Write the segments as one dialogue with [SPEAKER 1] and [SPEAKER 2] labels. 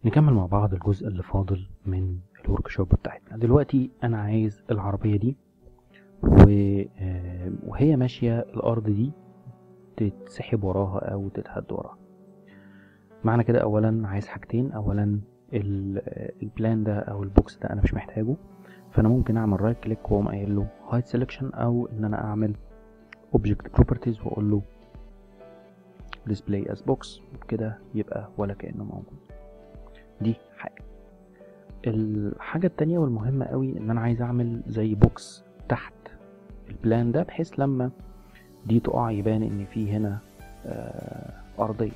[SPEAKER 1] نكمل مع بعض الجزء اللي فاضل من الورك شوب بتاعتنا دلوقتي انا عايز العربيه دي و... آه، وهي ماشيه الارض دي تتسحب وراها او تتهد وراها معنى كده اولا عايز حاجتين اولا ال- آه، البلان ده او البوكس ده انا مش محتاجه فانا ممكن اعمل رايت كليك واقوم قايل له هايد سيلكشن او ان انا اعمل اوبجكت بروبرتيز واقول له display as box وبكده يبقى ولا كانه موجود دي حاجه الحاجه التانية والمهمه قوي ان انا عايز اعمل زي بوكس تحت البلان ده بحيث لما دي تقع يبان ان في هنا آه ارضيه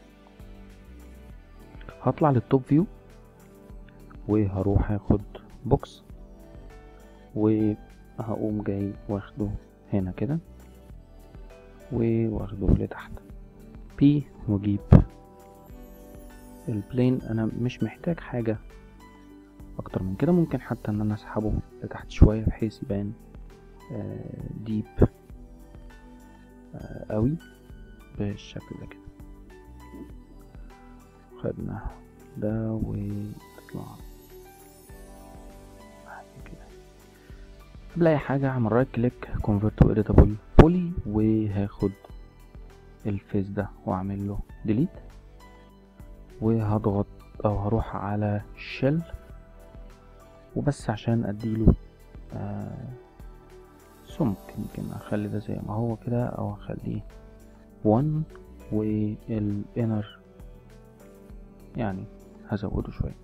[SPEAKER 1] هطلع للتوب فيو وهروح اخد بوكس وهقوم جاي واخده هنا كده وواخده لتحت بي واجيب البلين انا مش محتاج حاجة اكتر من كده ممكن حتى ان انا اسحبه لتحت شوية بحيث يبان ديب قوي بالشكل ده كده خدنا ده وطلع كده قبل اي حاجة هعمل رايت كليك convert to editable poly وهاخد الفيس ده واعمل له delete وهضغط او هروح على شيل وبس عشان اديله آه سمك يمكن اخلي ده زي ما هو كده او اخليه 1 والانر يعني هزوده شوية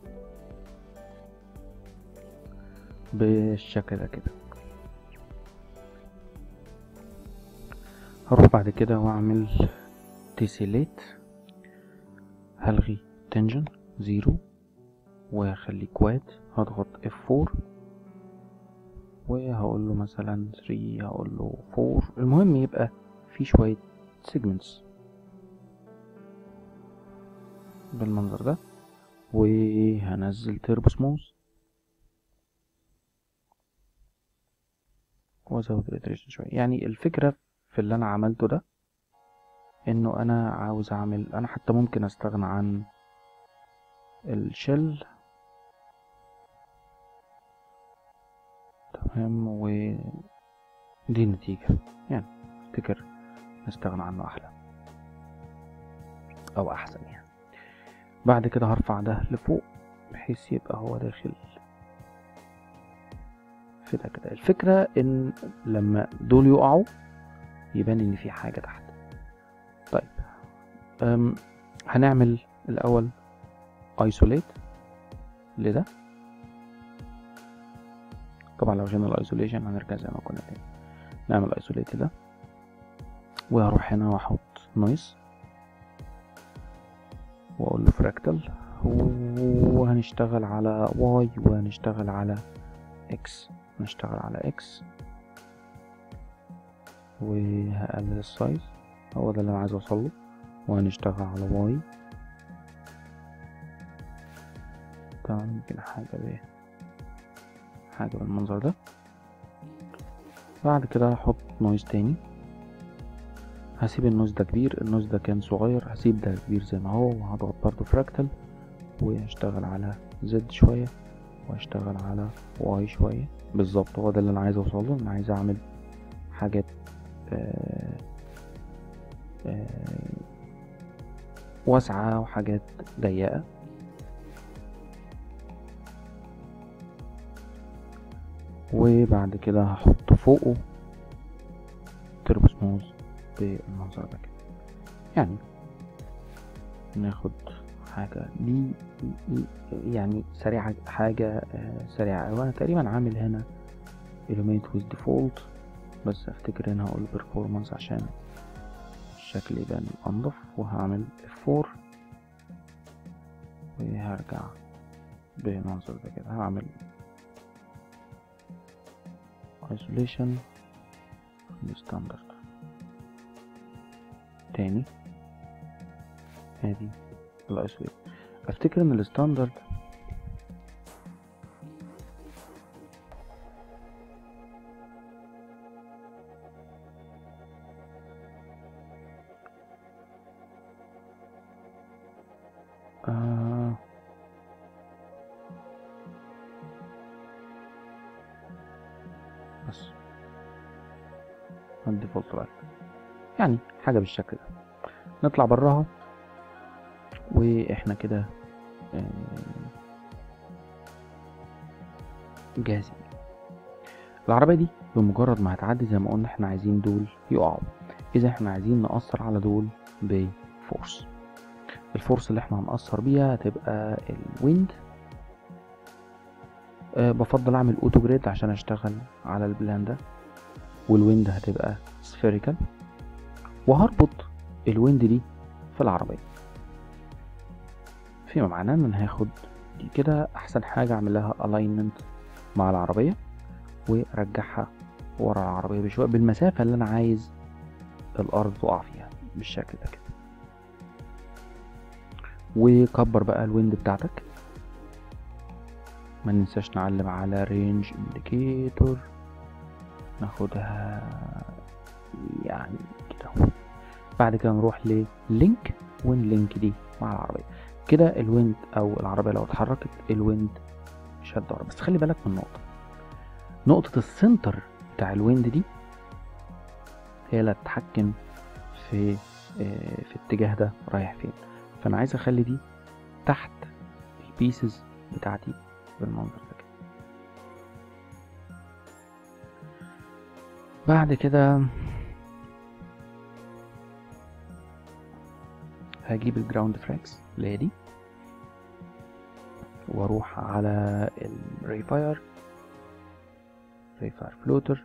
[SPEAKER 1] بالشكل ده كده هروح بعد كده واعمل تيسيليت هلغي تنجن زيرو وهخليه كواد هضغط F4 وهقول له مثلا 3 هقول له 4 المهم يبقى في شوية سيجمنتس بالمنظر ده وهنزل تيربو سموث وازود الاتريشن شوية يعني الفكرة في اللي انا عملته ده انه انا عاوز اعمل انا حتى ممكن استغنى عن الشل تمام ودي النتيجة يعني افتكر نستغنى عنه احلى او احسن يعني بعد كده هرفع ده لفوق بحيث يبقى هو داخل في ده كده الفكرة ان لما دول يقعوا يبان ان في حاجة تحت طيب أم هنعمل الاول isolate لده طبعا لو جينا الايزوليشن هنرجع زي ما كنا تاني نعمل isolate ده وهروح هنا واحط نويز واقول له فراكتال وهنشتغل على واي وهنشتغل على اكس هنشتغل على اكس وهقلل السايز هو ده اللي انا عايز اوصله وهنشتغل على واي تمام يمكن حاجة ب حاجة بالمنظر ده بعد كده هحط نويز تاني هسيب النويز ده كبير النويز ده كان صغير هسيب ده كبير زي ما هو وهضغط برضو فراكتال وهشتغل على زد شوية وهشتغل على واي شوية بالظبط هو ده اللي انا عايز اوصله انا عايز اعمل حاجات آه آه واسعة وحاجات ضيقة وبعد كده هحط فوقه تربو سموز بالمنظر ده كده يعني ناخد حاجة دي يعني سريعة حاجة سريعة أوي أنا تقريبا عامل هنا Illuminate with Default بس افتكر هنا هقول performance عشان الشكل يبان أنضف وهعمل F4 وهرجع بالمنظر ده كده هعمل isolation standard تاني ادي الايسوليت افتكر ان الستاندرد آه الديفولت لايت يعني حاجة بالشكل ده نطلع براها واحنا كده آه، جاهزين العربية دي بمجرد ما هتعدي زي ما قلنا احنا عايزين دول يقعوا اذا احنا عايزين نأثر على دول بفورس الفورس اللي احنا هنأثر بيها هتبقى الويند أه بفضل اعمل اوتو جريد عشان اشتغل على البلان ده والويند هتبقى سفيريكال وهربط الويند دي في العربية فيما معناه ان انا هاخد دي كده احسن حاجة اعمل لها alignment مع العربية وارجعها ورا العربية بشوية بالمسافة اللي انا عايز الارض تقع فيها بالشكل ده كده وكبر بقى الويند بتاعتك ما ننساش نعلم على رينج انديكيتور ناخدها يعني كده اهو بعد كده نروح للينك ونلينك دي مع العربية كده الويند او العربية لو اتحركت الويند مش هتدور بس خلي بالك من نقطة نقطة السنتر بتاع الويند دي هي اللي هتتحكم في آه، في الاتجاه ده رايح فين فانا عايز اخلي دي تحت البيسز بتاعتي بالمنظر ده كده بعد كده هجيب الجراوند فراكس اللي هي دي واروح على الريفاير ريفاير فلوتر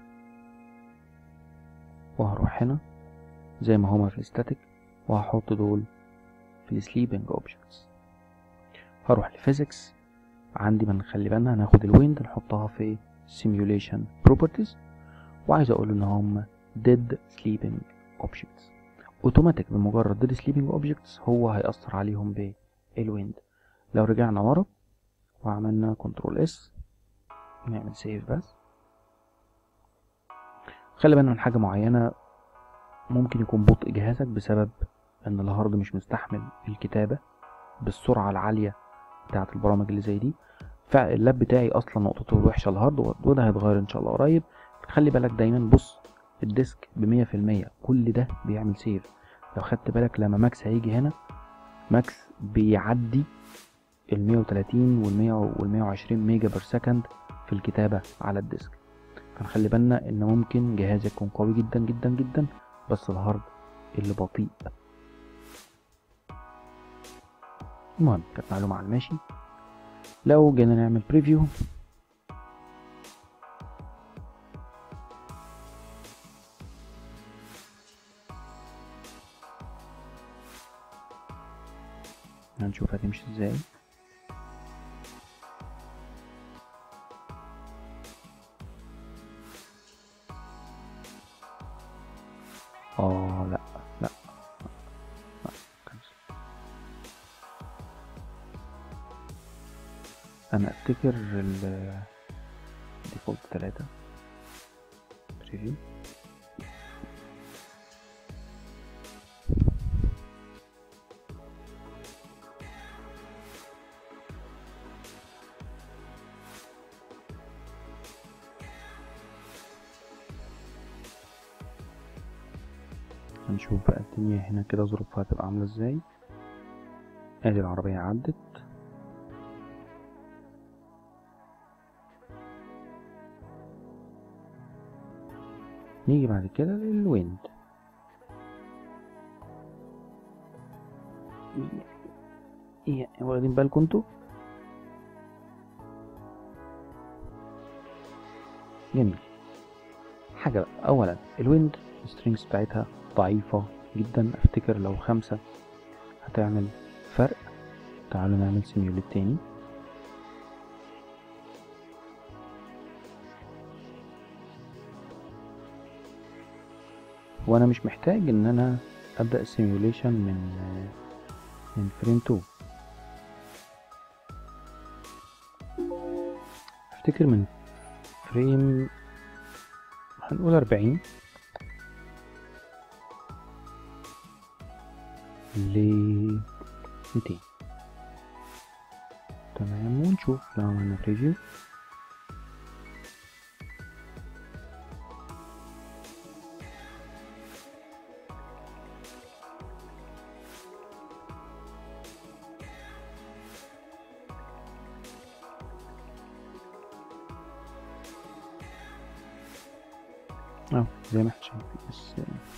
[SPEAKER 1] وهروح هنا زي ما هما في الستاتيك وهحط دول في السليبنج اوبجكتس هروح لفيزيكس عندي من خلي بالنا هناخد الويند نحطها في simulation properties وعايز اقول ان هم dead sleeping objects اوتوماتيك بمجرد dead sleeping objects هو هيأثر عليهم بالويند لو رجعنا ورا وعملنا كنترول اس نعمل سيف بس خلي بالنا من حاجة معينة ممكن يكون بطء جهازك بسبب ان الهارد مش مستحمل الكتابة بالسرعة العالية بتاعة البرامج اللي زي دي فاللاب بتاعي اصلا نقطته الوحشة الهارد وده هيتغير ان شاء الله قريب خلي بالك دايما بص الديسك بمية في المية كل ده بيعمل سيف لو خدت بالك لما ماكس هيجي هنا ماكس بيعدي ال 130 وال 100 وال 120 ميجا بير سكند في الكتابة على الديسك فنخلي بالنا ان ممكن جهازك يكون قوي جدا جدا جدا بس الهارد اللي بطيء المهم كانت معلومة على الماشي لو جينا نعمل بريفيو هنشوف هتمشي ازاي اه لا لا لا كنسل انا افتكر ال ديفولت تلاتة بريفيو هنشوف بقى الدنيا هنا كده ظروفها هتبقى عاملة ازاي ادي العربية عدت نيجي بعد كده للويند ايه واخدين بالكم انتوا جميل حاجة بقى اولا الويند السترينجز بتاعتها ضعيفة جدا افتكر لو خمسة هتعمل فرق تعالوا نعمل سيميوليت تاني وانا مش محتاج ان انا ابدا السيميوليشن من من فريم 2 افتكر من فريم هنقول 40 ل 200 تمام ونشوف لو عملنا بريفيو اه زي ما احنا شايفين بس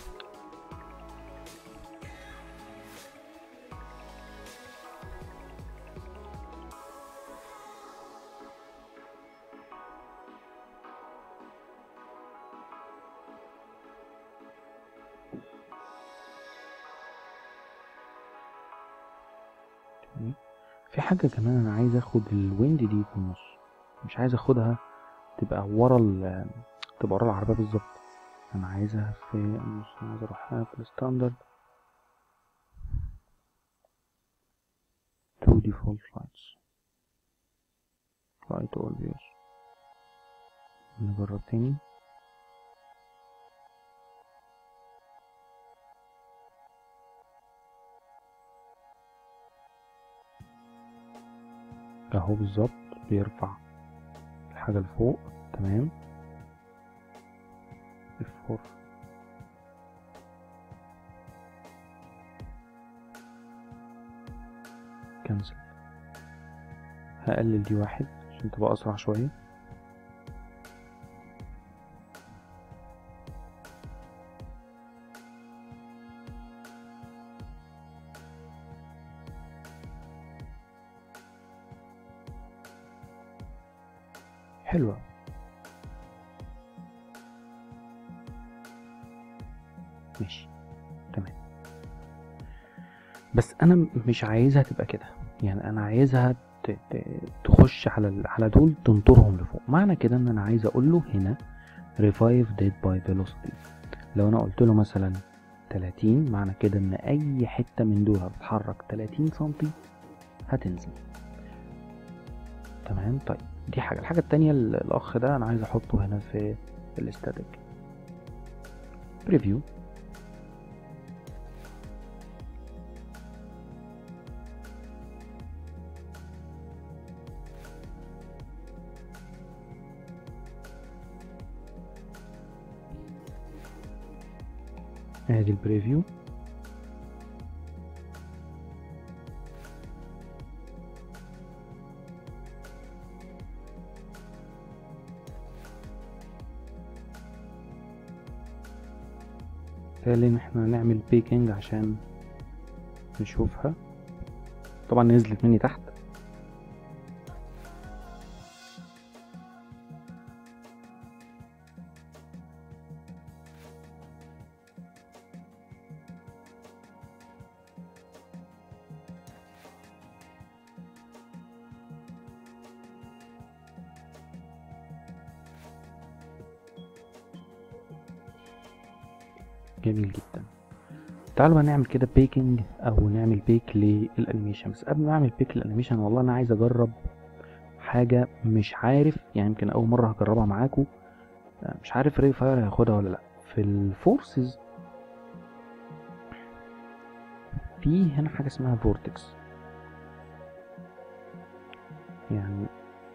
[SPEAKER 1] في حاجة كمان أنا عايز أخد الويند دي في النص مش عايز أخدها تبقى ورا ال تبقى ورا العربية بالظبط أنا عايزها في النص أنا عايز أروحها في الستاندرد to default lights light all views نجرب تاني اهو بالظبط بيرفع الحاجة لفوق تمام الفور كنسل هقلل دي واحد عشان تبقى اسرع شوية حلوة ماشي تمام بس انا م- مش عايزها تبقى كده يعني انا عايزها ت- ت- تخش على ال- على دول تنطرهم لفوق معنى كده ان انا عايز اقول له هنا revive dead by velocity لو انا قلت له مثلا 30 معنى كده ان اي حتة من دول هتتحرك 30 سنتي هتنزل تمام طيب دي حاجة الحاجة التانية ال- الأخ ده أنا عايز أحطه هنا في الاستاتيك بريفيو ادي البريفيو بالتالي ان احنا نعمل بيكنج عشان نشوفها طبعا نزلت مني تحت جميل جدا تعالوا بقى نعمل كده بيكنج او نعمل بيك للانيميشن بس قبل ما اعمل بيك للانيميشن والله انا عايز اجرب حاجه مش عارف يعني يمكن اول مره هجربها معاكم مش عارف ري فاير هياخدها ولا لا في الفورسز في هنا حاجه اسمها فورتكس يعني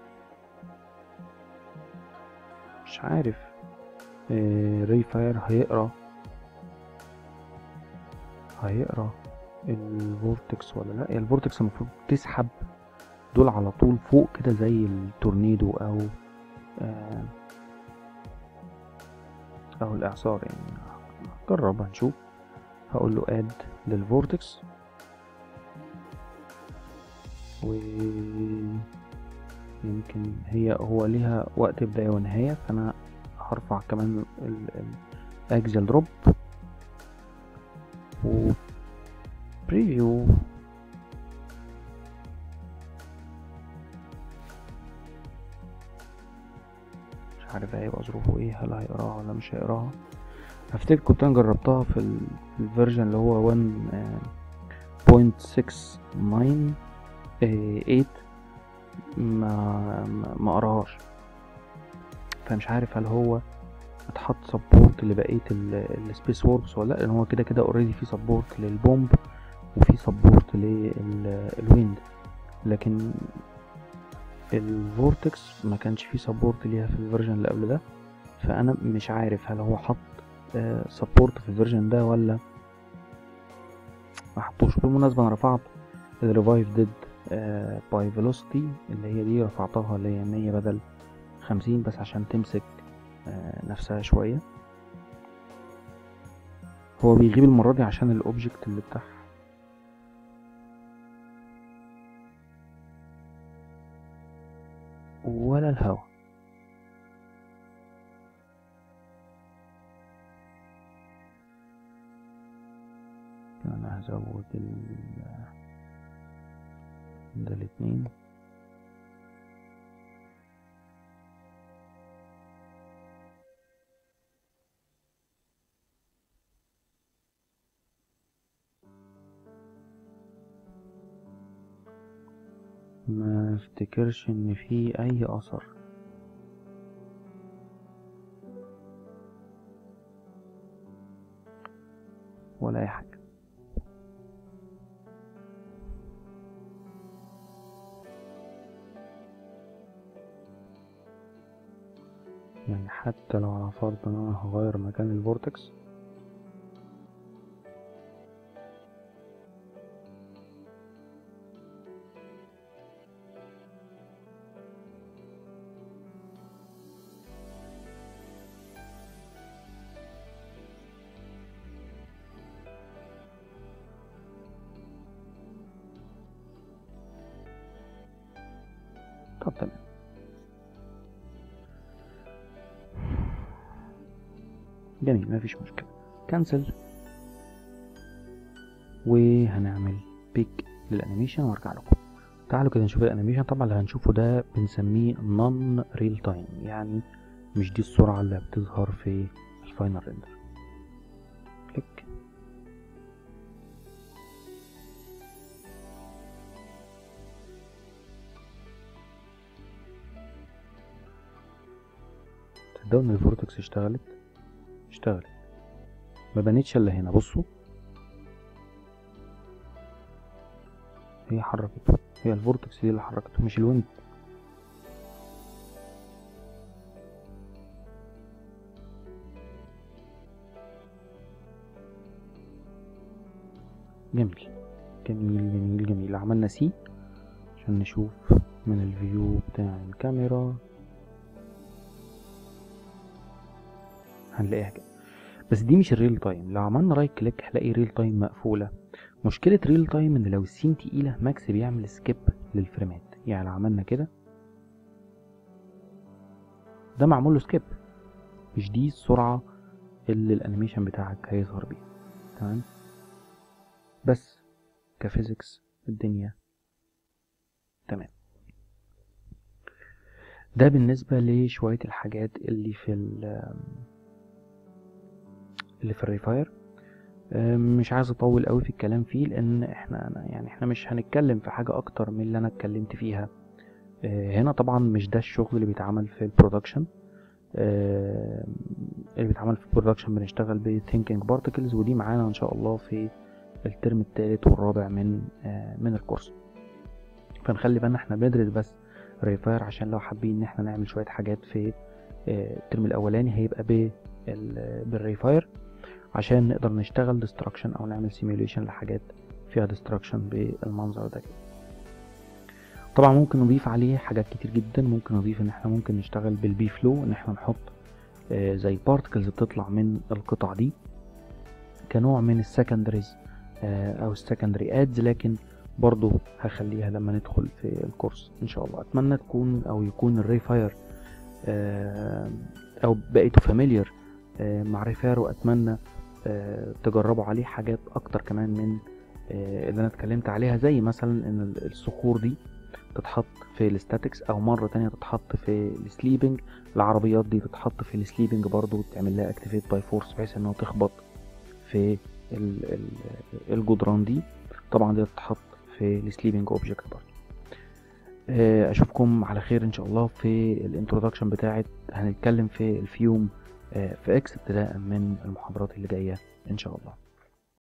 [SPEAKER 1] مش عارف ري فاير هيقرا هيقرا الفورتكس ولا لا الفورتكس المفروض تسحب دول على طول فوق كده زي التورنيدو او آه او الاعصار يعني هجرب هنشوف هقول له اد للفورتكس و يمكن هي هو ليها وقت بداية ونهاية فانا هرفع كمان الاكزل دروب و بريفيو مش عارف هيبقى ظروفه ايه هل هيقراها ولا مش هيقراها هفتكر كنت انا جربتها في, ال... في الفيرجن اللي هو 1.698 ما ما قراهاش فمش عارف هل هو اتحط سبورت لبقيه السبيس ووركس ولا لا لان هو كده كده اوريدي في سبورت للبومب وفي سبورت للويند لكن الفورتكس ما كانش فيه سبورت ليها في الفيرجن اللي قبل ده فانا مش عارف هل هو حط سبورت في الفيرجن ده ولا ما حطوش بالمناسبه انا رفعت الريفايف ديد باي فيلوسيتي اللي هي دي رفعتها اللي هي 100 بدل 50 بس عشان تمسك نفسها شويه هو بيغيب المرة دي عشان الاوبجكت اللي بتاعها ولا الهوا انا هزود ال ده الاتنين ما افتكرش ان في اي اثر ولا اي حاجه يعني حتى لو على فرض ان انا هغير مكان الفورتكس طب تمام جميل مفيش مشكلة كنسل وهنعمل بيك للانيميشن وارجع لكم تعالوا كده نشوف الانيميشن طبعا اللي هنشوفه ده بنسميه نون ريل تايم يعني مش دي السرعة اللي بتظهر في الفاينل ريندر كليك تصدقوا ان الفورتكس اشتغلت اشتغلت ما بنتش الا هنا بصوا هي حركته هي الفورتكس دي اللي حركته مش الويند جميل جميل جميل جميل عملنا سي عشان نشوف من الفيو بتاع الكاميرا هنلاقيها كده بس دي مش الريل تايم لو عملنا رايت كليك هلاقي ريل تايم مقفولة مشكلة ريل تايم ان لو السين تقيلة ماكس بيعمل سكيب للفريمات يعني لو عملنا كده ده معمول له سكيب مش دي السرعة اللي الانيميشن بتاعك هيظهر بيها تمام بس كفيزيكس الدنيا تمام ده بالنسبة لشوية الحاجات اللي في اللي في الريفاير مش عايز اطول قوي في الكلام فيه لان احنا يعني احنا مش هنتكلم في حاجة اكتر من اللي انا اتكلمت فيها هنا طبعا مش ده الشغل اللي بيتعمل في البرودكشن اللي بيتعمل في البرودكشن بنشتغل بثينكينج بارتكلز ودي معانا ان شاء الله في الترم الثالث والرابع من من الكورس فنخلي بالنا احنا بندرس بس ريفاير عشان لو حابين ان احنا نعمل شويه حاجات في الترم الاولاني هيبقى بالريفاير عشان نقدر نشتغل ديستراكشن او نعمل سيميوليشن لحاجات فيها ديستراكشن بالمنظر ده كده طبعا ممكن نضيف عليه حاجات كتير جدا ممكن نضيف ان احنا ممكن نشتغل بالبي فلو ان احنا نحط زي بارتكلز بتطلع من القطع دي كنوع من السكندريز او السكندري ادز لكن برضو هخليها لما ندخل في الكورس ان شاء الله اتمنى تكون او يكون الريفاير او بقيتوا فاميليار مع ريفاير واتمنى تجربوا عليه حاجات اكتر كمان من اللي انا اتكلمت عليها زي مثلا ان الصخور دي تتحط في الستاتكس او مره تانية تتحط في السليبنج العربيات دي تتحط في السليبنج برضو وتعمل لها اكتيفيت باي فورس بحيث انها تخبط في الجدران دي طبعا دي تتحط في السليبنج اوبجكت برضه اشوفكم على خير ان شاء الله في الانترودكشن بتاعت هنتكلم في الفيوم في اكس ابتداء من المحاضرات اللي جايه ان شاء الله